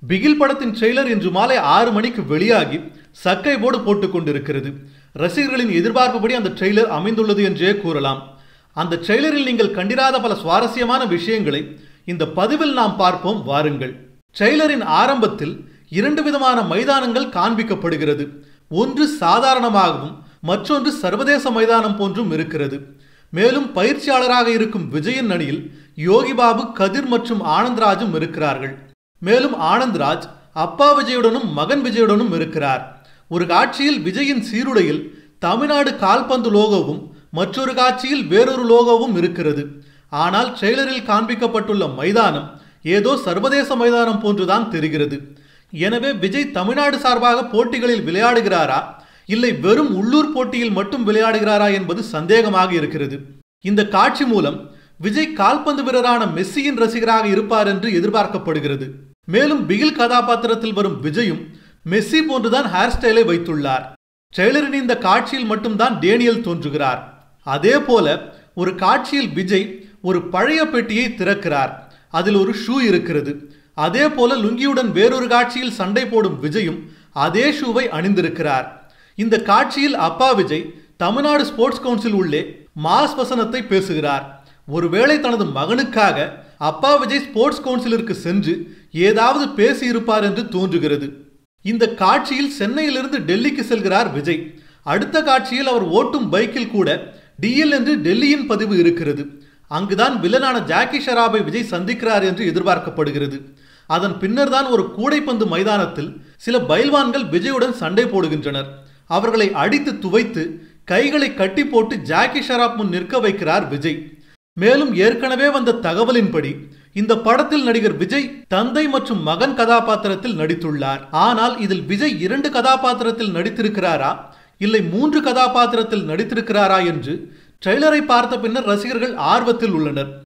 பிகில் படத்தின் ட்ரெய்லர் இன்று மாலை ஆறு மணிக்கு வெளியாகி சக்கை போர்டு போட்டுக் கொண்டிருக்கிறது ரசிகர்களின் எதிர்பார்ப்புபடி அந்த ட்ரெய்லர் அமைந்துள்ளது என்றே கூறலாம் அந்த ட்ரெய்லரில் நீங்கள் கண்டிராத பல சுவாரஸ்யமான விஷயங்களை இந்த பதிவில் நாம் பார்ப்போம் வாருங்கள் ட்ரெய்லரின் ஆரம்பத்தில் இரண்டு விதமான மைதானங்கள் காண்பிக்கப்படுகிறது ஒன்று சாதாரணமாகவும் மற்றொன்று சர்வதேச மைதானம் போன்றும் இருக்கிறது மேலும் பயிற்சியாளராக இருக்கும் விஜயன் அணியில் யோகி பாபு கதிர் மற்றும் ஆனந்த்ராஜும் இருக்கிறார்கள் மேலும் ஆனந்த்ராஜ் அப்பா விஜயுடனும் மகன் விஜயுடனும் இருக்கிறார் ஒரு காட்சியில் விஜயின் சீருடையில் தமிழ்நாடு கால்பந்து லோகோவும் மற்றொரு காட்சியில் வேறொரு லோகோவும் இருக்கிறது ஆனால் ட்ரெய்லரில் காண்பிக்கப்பட்டுள்ள மைதானம் ஏதோ சர்வதேச மைதானம் போன்றுதான் தெரிகிறது எனவே விஜய் தமிழ்நாடு சார்பாக போட்டிகளில் விளையாடுகிறாரா இல்லை வெறும் உள்ளூர் போட்டியில் மட்டும் விளையாடுகிறாரா என்பது சந்தேகமாக இருக்கிறது இந்த காட்சி மூலம் விஜய் கால்பந்து வீரரான மெஸ்ஸியின் ரசிகராக இருப்பார் என்று எதிர்பார்க்கப்படுகிறது மேலும் பிகில் கதாபாத்திரத்தில் வரும் விஜயும் மெஸ்ஸி போன்றுதான் ஹேர் ஸ்டைலை வைத்துள்ளார் ட்ரெய்லரின் இந்த காட்சியில் மட்டும்தான் டேனியல் தோன்றுகிறார் அதே போல ஒரு காட்சியில் விஜய் ஒரு பழைய பெட்டியை திறக்கிறார் அதில் ஒரு ஷூ இருக்கிறது அதே போல லுங்கியுடன் வேறொரு காட்சியில் சண்டை போடும் விஜயும் அதே ஷூவை அணிந்திருக்கிறார் இந்த காட்சியில் அப்பா விஜய் தமிழ்நாடு ஸ்போர்ட்ஸ் கவுன்சில் உள்ளே மாஸ் வசனத்தை பேசுகிறார் ஒருவேளை தனது மகனுக்காக அப்பா விஜய் ஸ்போர்ட்ஸ் கவுன்சிலிற்கு சென்று ஏதாவது பேசி இருப்பார் என்று தோன்றுகிறது இந்த காட்சியில் சென்னையிலிருந்து டெல்லிக்கு செல்கிறார் விஜய் அடுத்த காட்சியில் அவர் ஓட்டும் பைக்கில் கூட டிஎல் என்று டெல்லியின் பதிவு இருக்கிறது அங்குதான் வில்லனான ஜாக்கி ஷராபை விஜய் சந்திக்கிறார் என்று எதிர்பார்க்கப்படுகிறது அதன் பின்னர் தான் ஒரு கூடைப்பந்து மைதானத்தில் சில பைல்வான்கள் விஜயுடன் சண்டை போடுகின்றனர் அவர்களை அடித்து துவைத்து கைகளை கட்டி போட்டு ஜாக்கி ஷராப் முன் நிற்க வைக்கிறார் விஜய் மேலும் ஏற்கனவே வந்த தகவலின்படி இந்த படத்தில் நடிகர் விஜய் தந்தை மற்றும் மகன் கதாபாத்திரத்தில் நடித்துள்ளார் ஆனால் இதில் விஜய் இரண்டு கதாபாத்திரத்தில் நடித்திருக்கிறாரா இல்லை மூன்று கதாபாத்திரத்தில் நடித்திருக்கிறாரா என்று ட்ரெய்லரை பார்த்த பின்னர் ரசிகர்கள் ஆர்வத்தில் உள்ளனர்